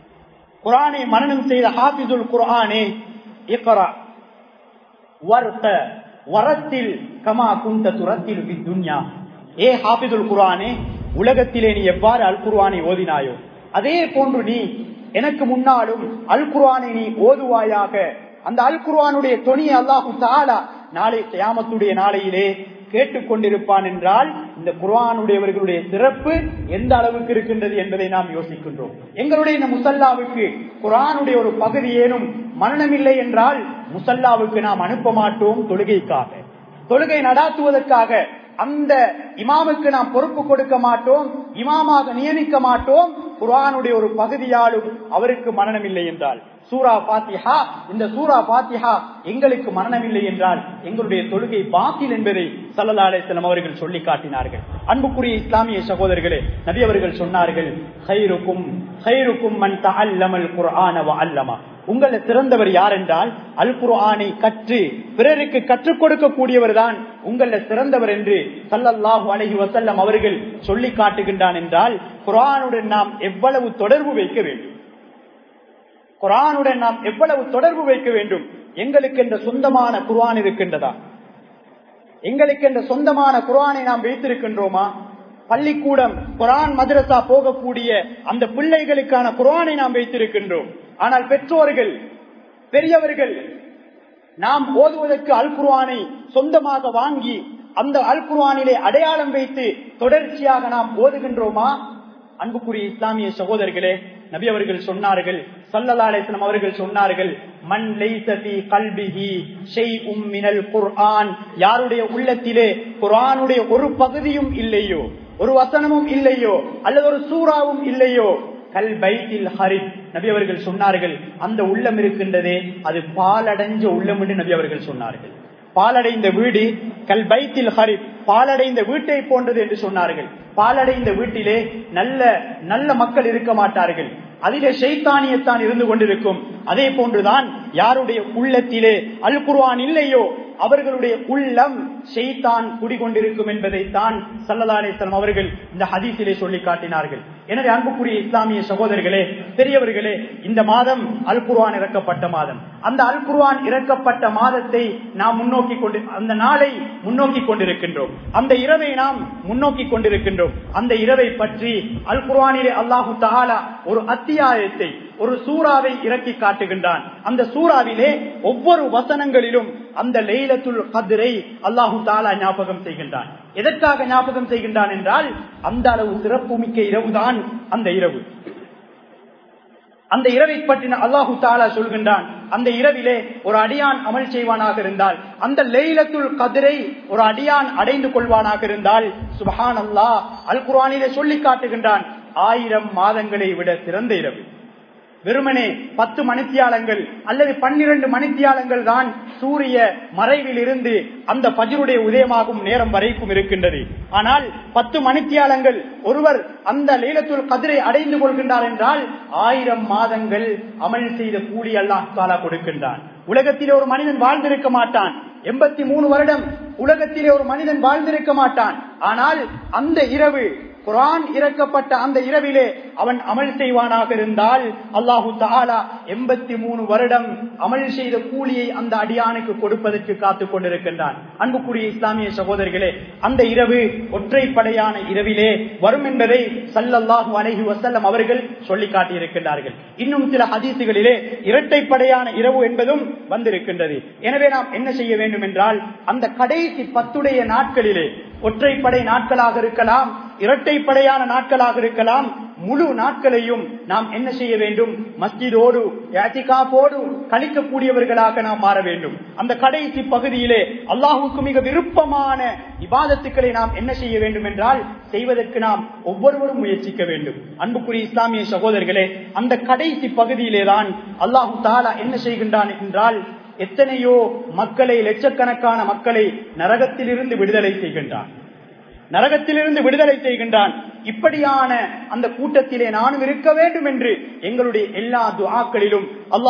குர்ஆனை மனனம் செய்த ஹாபிதுல் குர்ஆனே இக்ரா வர்த வரத்தில் கமா குந்த துரத்தில் துன்யா ஏ ஹாபிதுல் குர்ஆனே உலகத்திலே நீ எவ்வாறு அல் குர்ஆனை ஓதினாயோ அதே போன்று நீ எனக்கு முன்னாலும் அல் குர்ஆனை நீ ஓதுவாயாக அந்த அல் குர்ஆனுடைய தொனியை அல்லாஹு தாலா நாளை கியாமத்துடைய நாளையிலே கேட்டுக்கொண்டிருப்பான் என்றால் இந்த குர்ஆனுடையவர்களுடைய சிறப்பு எந்த அளவுக்கு இருக்கின்றது என்பதை நாம் யோசிக்கின்றோம் எங்களுடைய இந்த முசல்லாவுக்கு குர்ஆனுடைய ஒரு பகுதி ஏனும் மரணமில்லை என்றால் முசல்லாவுக்கு நாம் அனுப்ப மாட்டோம் தொழுகைக்காக தொழுகை நடாத்துவதற்காக அந்த இமாமுக்கு நாம் பொறுப்பு கொடுக்க மாட்டோம் இமாமாக நியமிக்க மாட்டோம் குர்ஆனுடைய ஒரு பகுதியாலும் அவருக்கு மரணம் இல்லை என்றால் சூரா பாத்திஹா இந்த சூரா பாத்திஹா எங்களுக்கு மரணமில்லை என்றால் எங்களுடைய தொழுகை பாத்தில் என்பதை சல்லல்லா அலிஸ்லாம் அவர்கள் சொல்லி காட்டினார்கள் அன்புக்குரிய இஸ்லாமிய சகோதரர்களே நபி அவர்கள் சொன்னார்கள் ஹைருக்கும் ஹைருக்கும் மன் தஅல்லமல் குர்ஆன வ அல்லமா உங்கள சிறந்தவர் யார் என்றால் அல் குர்ஆனை கற்று பிறருக்கு கற்றுக் கொடுக்கக்கூடியவர் தான் உங்கள சிறந்தவர் என்று சல்லல்லாஹு அலைஹி வசல்லம் அவர்கள் சொல்லி காட்டுகின்றான் என்றால் குர்ஆனுடன் நாம் எவ்வளவு தொடர்பு வைக்க வேண்டும் குர்ஆனுடன் நாம் எவ்வளவு தொடர்பு வைக்க வேண்டும் எங்களுக்கு என்ற சொந்தமான குர்ஆன் இருக்கின்றதா எங்களுக்கு என்ற சொந்தமான குர்ஆனை நாம் வைத்திருக்கின்றோமா பள்ளிக்கூடம் குரான் மதரசா போகக்கூடிய அந்த பிள்ளைகளுக்கான குரானை நாம் வைத்திருக்கின்றோம் ஆனால் பெற்றோர்கள் பெரியவர்கள் நாம் ஓதுவதற்கு அல் குர்ஆனை சொந்தமாக வாங்கி அந்த அல் குர்ஆனிலே அடையாளம் வைத்து தொடர்ச்சியாக நாம் ஓதுகின்றோமா அன்புக்குரிய இஸ்லாமிய சகோதரர்களே நபி அவர்கள் சொன்னார்கள் சல்லல்லாஹு அவர்கள் சொன்னார்கள் மன் லைசதி கல்பிஹி ஷைஉம் மினல் குர்ஆன் யாருடைய உள்ளத்திலே குர்ஆனுடைய ஒரு பகுதியும் இல்லையோ ஒரு வசனமும் இல்லையோ அல்லது ஒரு சூறாவும் இல்லையோ கல் பைத்தில் ஹரிப் நபி அவர்கள் சொன்னார்கள் அந்த உள்ளம் இருக்கின்றதே அது பாலடைஞ்ச உள்ளம் என்று நபி அவர்கள் சொன்னார்கள் பாலடைந்த வீடு கல் பைத்தில் ஹரிப் பாலடைந்த வீட்டை போன்றது என்று சொன்னார்கள் பாலடைந்த வீட்டிலே நல்ல நல்ல மக்கள் இருக்க மாட்டார்கள் அதிலே ஷைத்தானியத்தான் இருந்து கொண்டிருக்கும் அதே போன்றுதான் யாருடைய உள்ளத்திலே அல் குர்ஆன் இல்லையோ அவர்களுடைய உள்ளம் ஷெய்தான் குடிகொண்டிருக்கும் என்பதைத்தான் சல்லதாலேஸ்வரம் அவர்கள் இந்த ஹதீஸிலே சொல்லி காட்டினார்கள் எனவே அன்புக்குரிய இஸ்லாமிய சகோதரர்களே பெரியவர்களே இந்த மாதம் அல் குர்ஆன் இறக்கப்பட்ட மாதம் அந்த அல் குர்ஆன் இறக்கப்பட்ட மாதத்தை நாம் முன்னோக்கி கொண்டு அந்த நாளை முன்னோக்கி கொண்டிருக்கின்றோம் அந்த இரவை நாம் முன்னோக்கி கொண்டிருக்கின்றோம் அந்த இரவை பற்றி அல் குர்ஆனிலே அல்லாஹு தஆலா ஒரு அத்தியாயத்தை ஒரு சூறாவை இறக்கி காட்டுகின்றான் அந்த சூறாவிலே ஒவ்வொரு வசனங்களிலும் அந்த லைலத்துல் கதிரை அல்லாஹு தாலா ஞாபகம் செய்கின்றான் எதற்காக ஞாபகம் செய்கின்றான் என்றால் அந்த அளவு சிறப்புமிக்க இரவுதான் அந்த இரவு அந்த இரவை பற்றின அல்லாஹு தாலா சொல்கின்றான் அந்த இரவிலே ஒரு அடியான் அமல் செய்வானாக இருந்தால் அந்த லைலத்துல் கதிரை ஒரு அடியான் அடைந்து கொள்வானாக இருந்தால் சுபஹான் அல்லா அல் குர்ஆனிலே சொல்லி காட்டுகின்றான் ஆயிரம் மாதங்களை விட சிறந்த இரவு வெறுமனே பத்து மணித்தியாலங்கள் அல்லது பன்னிரண்டு மணித்தியாலங்கள் தான் சூரிய மறைவில் இருந்து அந்த பஜருடைய உதயமாகும் நேரம் வரைக்கும் இருக்கின்றது ஆனால் பத்து மணித்தியாலங்கள் ஒருவர் அந்த லேலத்துள் கதிரை அடைந்து கொள்கின்றார் என்றால் ஆயிரம் மாதங்கள் அமல் செய்த கூலி அல்லாஹ் தாலா கொடுக்கின்றான் உலகத்திலே ஒரு மனிதன் வாழ்ந்திருக்க மாட்டான் எண்பத்தி மூணு வருடம் உலகத்திலே ஒரு மனிதன் வாழ்ந்திருக்க மாட்டான் ஆனால் அந்த இரவு குரான் இறக்கப்பட்ட அந்த இரவிலே அவன் அமல் செய்வானாக இருந்தால் அல்லாஹு தாலா எண்பத்தி மூணு வருடம் அமல் செய்த கூலியை அந்த அடியானுக்கு கொடுப்பதற்கு காத்துக் கொண்டிருக்கின்றான் அன்புக்குரிய இஸ்லாமிய சகோதரர்களே அந்த இரவு ஒற்றைப்படையான இரவிலே வரும் என்பதை சல்லல்லாஹு அலஹி வசல்லம் அவர்கள் சொல்லி காட்டியிருக்கின்றார்கள் இன்னும் சில ஹதீசுகளிலே இரட்டைப்படையான இரவு என்பதும் வந்திருக்கின்றது எனவே நாம் என்ன செய்ய வேண்டும் என்றால் அந்த கடைசி பத்துடைய நாட்களிலே ஒற்றைப்படை நாட்களாக இருக்கலாம் இரட்டைப்படையான நாட்களாக இருக்கலாம் முழு நாட்களையும் நாம் என்ன செய்ய வேண்டும் மஸ்ஜிதோடு யாத்திகாப்போடு கழிக்கக்கூடியவர்களாக நாம் மாற வேண்டும் அந்த கடைசி பகுதியிலே அல்லாஹுக்கு மிக விருப்பமான இபாதத்துக்களை நாம் என்ன செய்ய வேண்டும் என்றால் செய்வதற்கு நாம் ஒவ்வொருவரும் முயற்சிக்க வேண்டும் அன்புக்குரிய இஸ்லாமிய சகோதரர்களே அந்த கடைசி பகுதியிலே தான் அல்லாஹு தாலா என்ன செய்கின்றான் என்றால் எத்தனையோ மக்களை லட்சக்கணக்கான மக்களை நரகத்திலிருந்து விடுதலை செய்கின்றான் நரகத்திலிருந்து விடுதலை செய்கின்றான் இப்படியான அந்த கூட்டத்திலே நானும் இருக்க வேண்டும் என்று எங்களுடைய எல்லா துஆக்களிலும்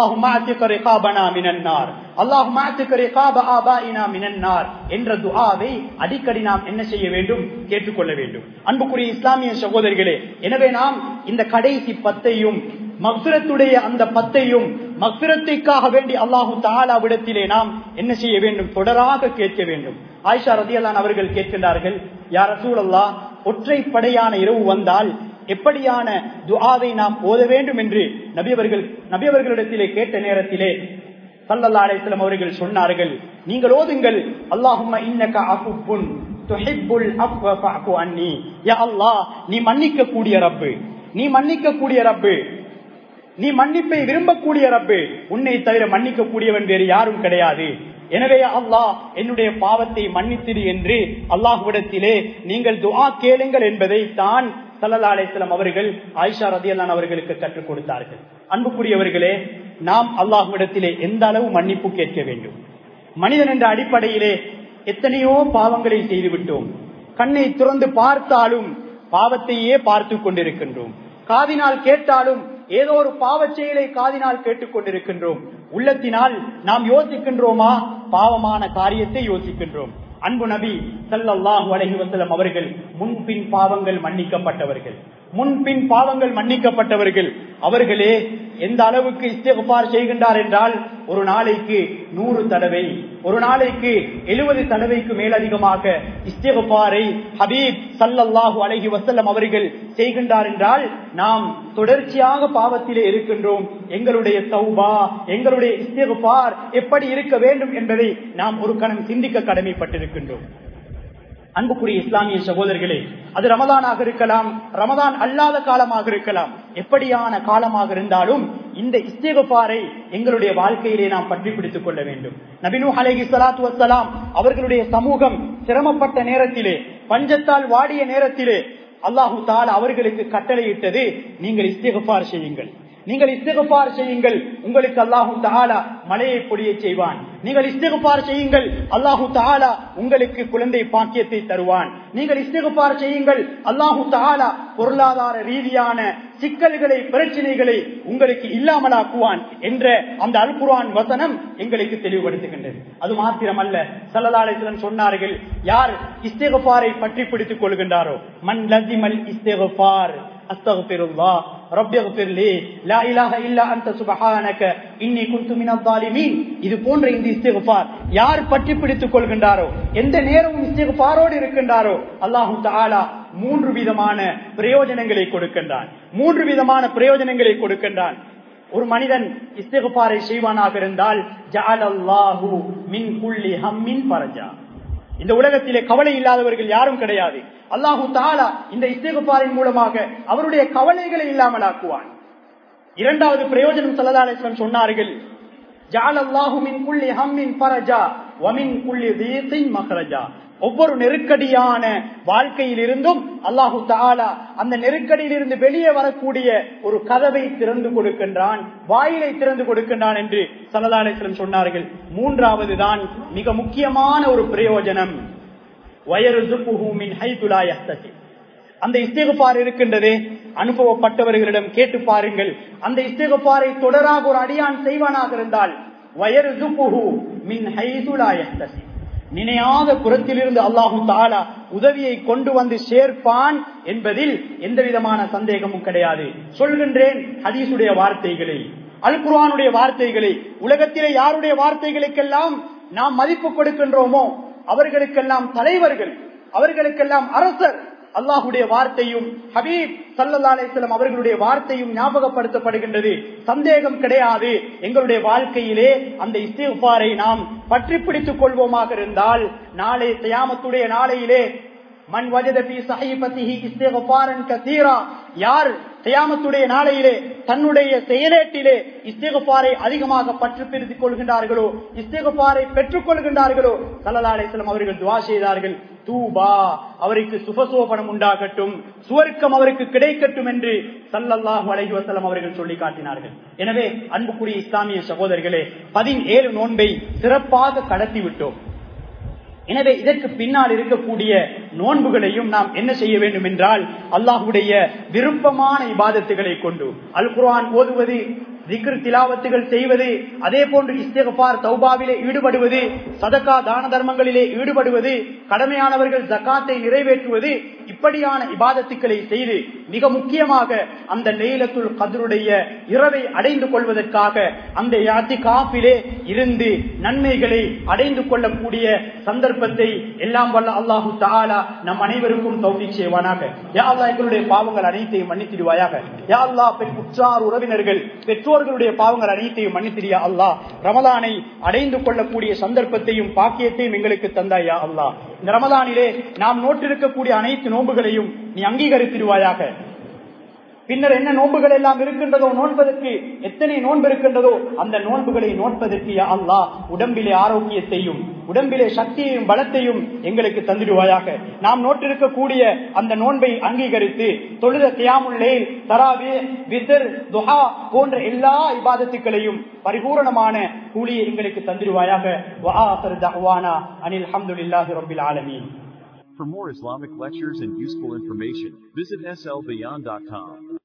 என்ற துஆவை அடிக்கடி நாம் என்ன செய்ய வேண்டும் கேட்டுக்கொள்ள வேண்டும் அன்புக்குரிய இஸ்லாமிய சகோதரிகளே எனவே நாம் இந்த கடைசி பத்தையும் மக்சுரத்துடைய அந்த பத்தையும் மக்சுரத்திற்காக வேண்டி அல்லாஹு தாலாவிடத்திலே நாம் என்ன செய்ய வேண்டும் தொடராக கேட்க வேண்டும் ஆயிஷா ரதியல்லான் அவர்கள் கேட்கின்றார்கள் யார் ரசூலல்லா ஒற்றைப்படையான இரவு வந்தால் எப்படியான துஆவை நாம் ஓத வேண்டும் என்று நபியவர்கள் நபியவர்களிடத்திலே கேட்ட நேரத்திலே சல்லல்லா அலிஸ்லாம் அவர்கள் சொன்னார்கள் நீங்கள் ஓதுங்கள் அல்லாஹும்ம இன்னக அஃபுன் துஹிப்புல் அஃவ ஃபஅஃபு அன்னி யா அல்லாஹ் நீ மன்னிக்க கூடிய ரப்பு நீ மன்னிக்க கூடிய ரப்பு நீ மன்னிப்பை விரும்பக்கூடிய ரப்பு உன்னை தவிர மன்னிக்க கூடியவன் வேறு யாரும் கிடையாது எனவே அல்லாஹ் என்னுடைய பாவத்தை மன்னித்திடு என்று அல்லாஹுவிடத்திலே நீங்கள் துஆ கேளுங்கள் என்பதை தான் சல்லல்லா அலிஸ்லாம் அவர்கள் ஆயிஷா ரதியல்லான் அவர்களுக்கு கற்றுக் கொடுத்தார்கள் அன்புக்குரியவர்களே நாம் அல்லாஹுவிடத்திலே எந்த அளவு மன்னிப்பு கேட்க வேண்டும் மனிதன் என்ற அடிப்படையிலே எத்தனையோ பாவங்களை செய்துவிட்டோம் கண்ணை துறந்து பார்த்தாலும் பாவத்தையே பார்த்து கொண்டிருக்கின்றோம் காதினால் கேட்டாலும் ஏதோ ஒரு பாவச் செயலை காதினால் கேட்டுக்கொண்டிருக்கின்றோம் உள்ளத்தினால் நாம் யோசிக்கின்றோமா பாவமான காரியத்தை யோசிக்கின்றோம் அன்பு நபி சல்லல்லாஹு அலைஹி வஸல்லம் அவர்கள் முன்பின் பாவங்கள் மன்னிக்கப்பட்டவர்கள் முன்பின் பாவங்கள் மன்னிக்கப்பட்டவர்கள் அவர்களே எந்த அளவுக்கு இஸ்திகபார் செய்கின்றார் என்றால் ஒரு நாளைக்கு நூறு தடவை ஒரு நாளைக்கு எழுபது தடவைக்கு மேலதிகமாக இஸ்திகபாரை ஹபீப் சல்லல்லாஹு அலைஹி வசல்லம் அவர்கள் செய்கின்றார் என்றால் நாம் தொடர்ச்சியாக பாவத்திலே இருக்கின்றோம் எங்களுடைய தௌபா எங்களுடைய இஸ்திகபார் எப்படி இருக்க வேண்டும் என்பதை நாம் ஒரு கணம் சிந்திக்க கடமைப்பட்டிருக்கின்றோம் அன்புக்குரிய இஸ்லாமிய சகோதரர்களே அது ரமதானாக இருக்கலாம் ரமதான் அல்லாத காலமாக இருக்கலாம் எப்படியான காலமாக இருந்தாலும் இந்த இஸ்திகபாரை எங்களுடைய வாழ்க்கையிலே நாம் பற்றி பிடித்துக் கொள்ள வேண்டும் நபினு அலைஹி சலாத்து வசலாம் அவர்களுடைய சமூகம் சிரமப்பட்ட நேரத்திலே பஞ்சத்தால் வாடிய நேரத்திலே அல்லாஹு தால் அவர்களுக்கு கட்டளையிட்டது நீங்கள் இஸ்திகபார் செய்யுங்கள் நீங்கள் இஸ்திகபார் செய்யுங்கள் உங்களுக்கு அல்லாஹு தாலா மழையை பொழிய செய்வான் நீங்கள் இஸ்திகபார் செய்யுங்கள் அல்லாஹு தாலா உங்களுக்கு குழந்தை பாக்கியத்தை தருவான் நீங்கள் இஸ்திகபார் செய்யுங்கள் அல்லாஹு தாலா பொருளாதார ரீதியான சிக்கல்களை பிரச்சனைகளை உங்களுக்கு இல்லாமலாக்குவான் என்ற அந்த அல்குரான் வசனம் எங்களுக்கு தெளிவுபடுத்துகின்றது அது மாத்திரமல்ல சல்லலாலேஸ்வரன் சொன்னார்கள் யார் இஸ்தேகபாரை பற்றி பிடித்துக் கொள்கின்றாரோ மண் லசிமல் இஸ்தேகபார் அஸ்தகுபிருல்லா ரப்பியகுபிர்லி லா இலாஹ இல்லா அன்த சுபஹானக இன்னி குன்து மினல் ஸாலிமீன் இது போன்ற இந்த இஸ்திக்ஃபார் யார் பற்றி பிடித்துக் கொள்கின்றாரோ எந்த நேரமும் இஸ்திக்ஃபாரோடு இருக்கின்றாரோ அல்லாஹு தஆலா மூன்று விதமான பிரயோஜனங்களை கொடுக்கின்றான் மூன்று விதமான பிரயோஜனங்களை கொடுக்கின்றான் ஒரு மனிதன் இஸ்திகபாரை செய்வானாக இருந்தால் ஜஅலல்லாஹு மின் குல்லி ஹம்மின் பரஜா இந்த உலகத்திலே கவலை இல்லாதவர்கள் யாரும் கிடையாது அல்லாஹு தாலா இந்த இஸ்திகபாரின் மூலமாக அவருடைய கவலைகளை இல்லாமல் ஆக்குவான் இரண்டாவது பிரயோஜனம் சல்லதாலேஸ்வரன் சொன்னார்கள் ஜஅலல்லாஹு மின் குல்லி ஹம்மின் பரஜா வமின் குல்லி தீத்தின் மஹரஜா ஒவ்வொரு நெருக்கடியான வாழ்க்கையில் இருந்தும் அல்லாஹு தாலா அந்த நெருக்கடியில் இருந்து வெளியே வரக்கூடிய ஒரு கதவை திறந்து கொடுக்கின்றான் வாயிலை திறந்து கொடுக்கின்றான் என்று சலதாலேஸ்வரன் சொன்னார்கள் மூன்றாவது தான் மிக முக்கியமான ஒரு பிரயோஜனம் அந்த இஸ்தேகப்பார் இருக்கின்றதே அனுபவப்பட்டவர்களிடம் கேட்டு பாருங்கள் அந்த இஸ்தேகப்பாரை தொடராக ஒரு அடியான் செய்வானாக இருந்தால் வயரு மின் ஹைதுலாயஸ்தசி நினையாத புறத்திலிருந்து அல்லாஹும் தாலா உதவியை கொண்டு வந்து சேர்ப்பான் என்பதில் எந்த விதமான சந்தேகமும் கிடையாது சொல்கின்றேன் ஹதீசுடைய வார்த்தைகளை அல் குர்ஆனுடைய வார்த்தைகளை உலகத்திலே யாருடைய வார்த்தைகளுக்கெல்லாம் நாம் மதிப்பு கொடுக்கின்றோமோ அவர்களுக்கெல்லாம் தலைவர்கள் அவர்களுக்கெல்லாம் அரசர் அல்லாஹுடைய வார்த்தையும் ஹபீப் சல்லா அலிஸ்லாம் அவர்களுடைய வார்த்தையும் ஞாபகப்படுத்தப்படுகின்றது சந்தேகம் கிடையாது எங்களுடைய வாழ்க்கையிலே அந்த இஸ்திஃபாரை நாம் பற்றி பிடித்துக் கொள்வோமாக இருந்தால் நாளை தயாமத்துடைய நாளையிலே மண் வஜதபி சஹிபத்திஹி இஸ்திஃபாரன் கசீரா யார் தயாமத்துடைய நாளையிலே தன்னுடைய செயலேட்டிலே இஸ்திகபாரை அதிகமாக பற்று பிரித்துக் கொள்கின்றார்களோ இஸ்திகபாரை பெற்றுக் கொள்கின்றார்களோ சல்லா அலிஸ்லாம் அவர்கள் துவா செய்தார்கள் தூபா அவருக்கு சுபசோபனம் உண்டாகட்டும் சுவர்க்கம் அவருக்கு கிடைக்கட்டும் என்று சல்லல்லாஹு அலைஹி வசல்லம் அவர்கள் சொல்லி காட்டினார்கள் எனவே அன்புக்குரிய இஸ்லாமிய சகோதரர்களே பதினேழு நோன்பை சிறப்பாக கடத்தி விட்டோம் எனவே இதற்கு பின்னால் இருக்கக்கூடிய நோன்புகளையும் நாம் என்ன செய்ய வேண்டும் என்றால் அல்லாஹுடைய விருப்பமான இபாதத்துகளை கொண்டு அல் குர்ஆன் ஓதுவது திக்ர் திலாவத்துகள் செய்வது அதே போன்று இஸ்திகபார் தௌபாவிலே ஈடுபடுவது சதக்கா தான தர்மங்களிலே ஈடுபடுவது கடமையானவர்கள் ஜக்காத்தை நிறைவேற்றுவது இப்படியான இபாதத்துக்களை செய்து மிக முக்கியமாக அந்த நெய்லத்துள் கதருடைய இரவை அடைந்து கொள்வதற்காக அந்த யாத்தி காப்பிலே இருந்து நன்மைகளை அடைந்து கொள்ளக்கூடிய சந்தர்ப்பத்தை எல்லாம் வல்ல அல்லாஹு தாலா நம் அனைவருக்கும் தௌஃபீக் செய்வானாக யா அல்லாஹ் எங்களுடைய பாவங்கள் அனைத்தையும் மன்னித்திடுவாயாக யா அல்லாஹ் பெண் உற்றார் உறவினர்கள் பெற்றோர்களுடைய பாவங்கள் அனைத்தையும் மன்னித்திரியா அல்லாஹ் ரமலானை அடைந்து கொள்ளக்கூடிய சந்தர்ப்பத்தையும் பாக்கியத்தையும் எங்களுக்கு தந்தாயா அல்லாஹ் இந்த ரமலானிலே நாம் நோட்டிருக்கக்கூடிய அனைத்து நோன்புகளையும் நீ அங்கீகரித்திருவாயாக பின்னர் என்ன நோன்புகள் எல்லாம் இருக்கின்றதோ நோன்பதற்கு எத்தனை நோன்பு இருக்கின்றதோ அந்த நோன்புகளை நோட்பதற்கு அல்லாஹ் உடம்பிலே ஆரோக்கியத்தையும் உடம்பிலே சக்தியையும் பலத்தையும் எங்களுக்கு தந்திடுவாயாக நாம் நோட்டிருக்கக்கூடிய அந்த நோன்பை அங்கீகரித்து தொழுத தியாமுல்லே தராவே விதர் துஹா போன்ற எல்லா இபாதத்துக்களையும் பரிபூரணமான கூலியை எங்களுக்கு தந்திடுவாயாக அனில் அஹமதுல்லாஹி ரபில் ஆலமீன் For more Islamic lectures and useful information, visit slbeyond.com.